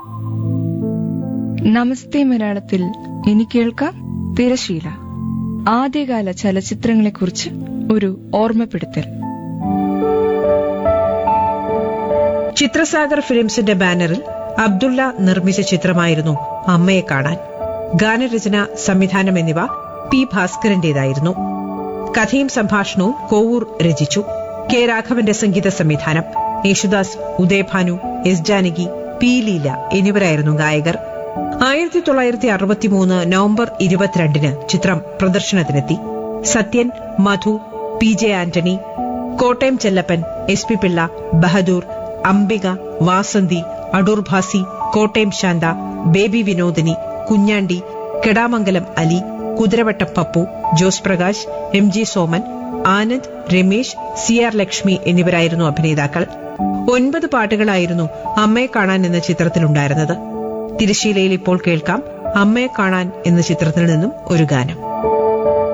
നമസ്തേ മലയാളത്തിൽ ഇനി കേൾക്കാം തിരശീല ആദ്യകാല ചലച്ചിത്രങ്ങളെക്കുറിച്ച് ഒരു ഓർമ്മപ്പെടുത്തൽ ചിത്രസാഗർ ഫിലിംസിന്റെ ബാനറിൽ അബ്ദുള്ള നിർമ്മിച്ച ചിത്രമായിരുന്നു അമ്മയെ കാണാൻ ഗാനരചന സംവിധാനം എന്നിവ പി ഭാസ്കരന്റേതായിരുന്നു കഥയും സംഭാഷണവും കോവൂർ രചിച്ചു കെ രാഘവന്റെ സംഗീത സംവിധാനം യേശുദാസ് ഉദയഭാനു എസ് ജാനകി പി ലീല എന്നിവരായിരുന്നു ഗായകർ ആയിരത്തി തൊള്ളായിരത്തി അറുപത്തിമൂന്ന് നവംബർ ഇരുപത്തിരണ്ടിന് ചിത്രം പ്രദർശനത്തിനെത്തി Sathyan Madhu P J Antony Kottayam Chellappan S P Pillai Bahadur Ambika Vasanthi Adoor Bhasi Kottayam Santha baby Vinodini Kunjandi Kedamangalam Ali Kuthiravattam Pappu Jose Prakash M G Soman Anand Ramesh C R Lakshmi എന്നിവരായിരുന്നു അഭിനേതാക്കൾ ഒൻപത് പാട്ടുകളായിരുന്നു അമ്മയെ കാണാൻ എന്ന ചിത്രത്തിലുണ്ടായിരുന്നത് തിരശീലയിൽ ഇപ്പോൾ കേൾക്കാം അമ്മയെ കാണാൻ എന്ന ചിത്രത്തിൽ നിന്നും ഒരു ഗാനം